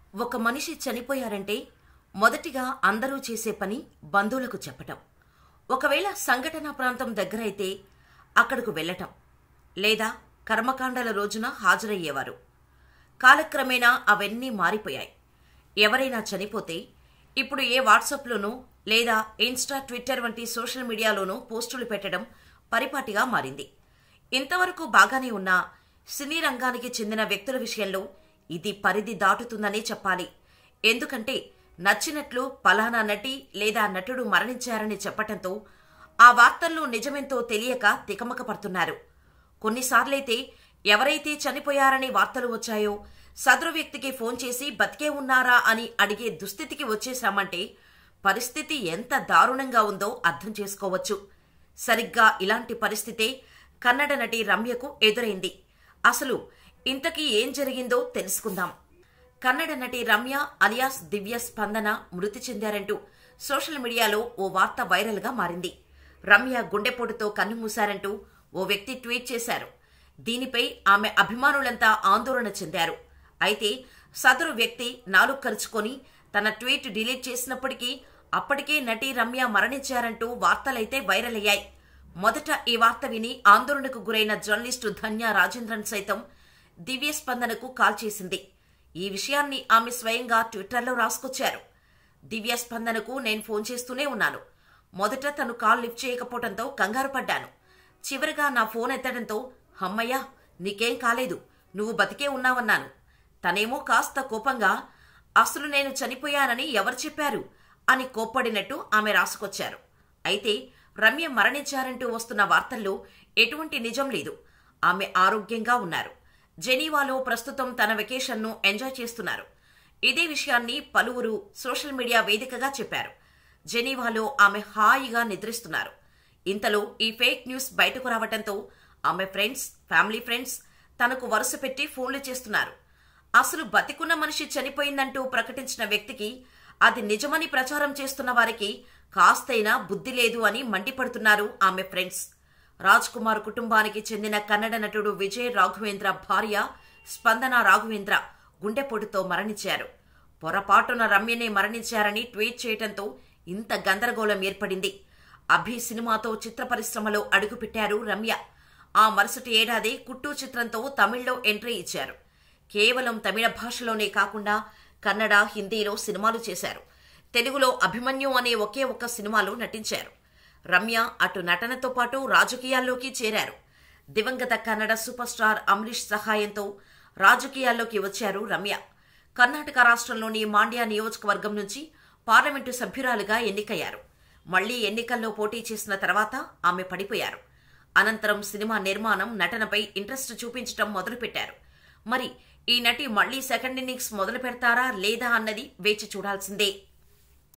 ఒక మనిషి చనిపోయారంటే మొదటిగా అందరూ చేసే పని బంధువులకు చెప్పటం ఒకవేళ సంఘటన ప్రాంతం దగ్గరైతే అక్కడకు వెళ్ళటం లేదా కర్మకాండల రోజున హాజరయ్యేవారు కాలక్రమేణా అవన్నీ మారిపోయాయి ఎవరైనా చనిపోతే ఇప్పుడు ఏ వాట్సాప్లోనూ లేదా ఇన్స్టా ట్విట్టర్ వంటి సోషల్ మీడియాలోనూ పోస్టులు పెట్టడం పరిపాటిగా మారింది ఇంతవరకు బాగానే ఉన్న సినీ రంగానికి చెందిన వ్యక్తుల విషయంలో ఇది పరిధి దాటుతుందనే చెప్పాలి ఎందుకంటే నచ్చినట్లు పలానా నటి లేదా నటుడు మరణించారని చెప్పటంతో ఆ వార్తల్లో నిజమెంతో తెలియక తికమక పడుతున్నారు కొన్నిసార్లైతే ఎవరైతే చనిపోయారని వార్తలు వచ్చాయో సదరు వ్యక్తికి ఫోన్ చేసి బతికే ఉన్నారా అని అడిగే దుస్థితికి వచ్చేశామంటే పరిస్థితి ఎంత దారుణంగా ఉందో అర్థం చేసుకోవచ్చు సరిగ్గా ఇలాంటి పరిస్థితే కన్నడ నటి రమ్యకు ఎదురైంది అసలు ఇంతకీ ఏం జరిగిందో తెలుసుకుందాం కన్నడ నటి రమ్య అలియాస్ దివ్య స్పందన మృతి చెందారంటూ సోషల్ మీడియాలో ఓ వార్త వైరల్గా మారింది రమ్య గుండెపోటుతో కన్నుమూశారంటూ ఓ వ్యక్తి ట్వీట్ చేశారు దీనిపై ఆమె అభిమానులంతా ఆందోళన చెందారు అయితే సదరు వ్యక్తి నాలుగు ఖర్చుకొని తన ట్వీట్ డిలీట్ చేసినప్పటికీ అప్పటికే నటి రమ్య మరణించారంటూ వార్తలైతే వైరల్ అయ్యాయి మొదట ఈ వార్త విని ఆందోళనకు గురైన జర్నలిస్టు ధన్య రాజేంద్రన్ సైతం దివ్య స్పందనకు కాల్ చేసింది ఈ విషయాన్ని ఆమె స్వయంగా ట్విట్టర్లో రాసుకొచ్చారు దివ్య స్పందనకు నేను ఫోన్ చేస్తూనే ఉన్నాను మొదట తను కాల్ లిఫ్ట్ చేయకపోవడంతో కంగారు పడ్డాను చివరిగా నా ఫోన్ ఎత్తడంతో హమ్మయ్యా నీకేం కాలేదు నువ్వు బతికే ఉన్నావన్నాను తనేమో కాస్త కోపంగా అసలు నేను చనిపోయానని ఎవరు చెప్పారు అని కోప్పడినట్టు ఆమె రాసుకొచ్చారు అయితే రమ్య మరణించారంటూ వస్తున్న వార్తల్లో ఎటువంటి నిజం లేదు ఆమె ఆరోగ్యంగా ఉన్నారు జెనీవాలో ప్రస్తుతం తన వెకేషన్ను ఎంజాయ్ చేస్తున్నారు ఇదే విషయాన్ని పలువురు సోషల్ మీడియా వేదికగా చెప్పారు జెనీవాలో ఆమె హాయిగా నిద్రిస్తున్నారు ఇంతలో ఈ ఫేక్ న్యూస్ బయటకు రావటంతో ఆమె ఫ్రెండ్స్ ఫ్యామిలీ ఫ్రెండ్స్ తనకు వరుస పెట్టి ఫోన్లు చేస్తున్నారు అసలు బతికున్న మనిషి చనిపోయిందంటూ ప్రకటించిన వ్యక్తికి అది నిజమని ప్రచారం చేస్తున్న వారికి కాస్తైనా బుద్ధి లేదు అని మండిపడుతున్నారు ఆమె ఫ్రెండ్స్ రాజ్ కుమార్ కుటుంబానికి చెందిన కన్నడ నటుడు విజయ్ రాఘవేంద్ర భార్య స్పందన రాఘవేంద్ర గుండెపోటుతో మరణించారు పొరపాటున రమ్యనే మరణించారని ట్వీట్ చేయడంతో ఇంత గందరగోళం ఏర్పడింది అభి సినిమాతో చిత్ర పరిశ్రమలో అడుగుపెట్టారు రమ్య ఆ మరుసటి ఏడాది కుట్టు చిత్రంతో తమిళ్లో ఎంట్రీ ఇచ్చారు కేవలం తమిళ భాషలోనే కాకుండా కన్నడ హిందీలో సినిమాలు చేశారు తెలుగులో అభిమన్యు అనే ఒకే ఒక్క సినిమాలో నటించారు రమ్య అటు నటనతో పాటు రాజకీయాల్లోకి చేరారు దివంగత కన్నడ సూపర్ స్టార్ అమరీష్ సహాయంతో రాజకీయాల్లోకి వచ్చారు రమ్య కర్ణాటక రాష్ట్రంలోని మాండ్యా నియోజకవర్గం నుంచి పార్లమెంటు సభ్యురాలుగా ఎన్నికయ్యారు మళ్లీ ఎన్నికల్లో పోటీ చేసిన తర్వాత ఆమె పడిపోయారు అనంతరం సినిమా నిర్మాణం నటనపై ఇంట్రెస్ట్ చూపించడం మొదలుపెట్టారు మరి ఈ నటి మళ్లీ సెకండ్ ఇన్నింగ్స్ మొదలు పెడతారా లేదా అన్నది వేచి చూడాల్సిందే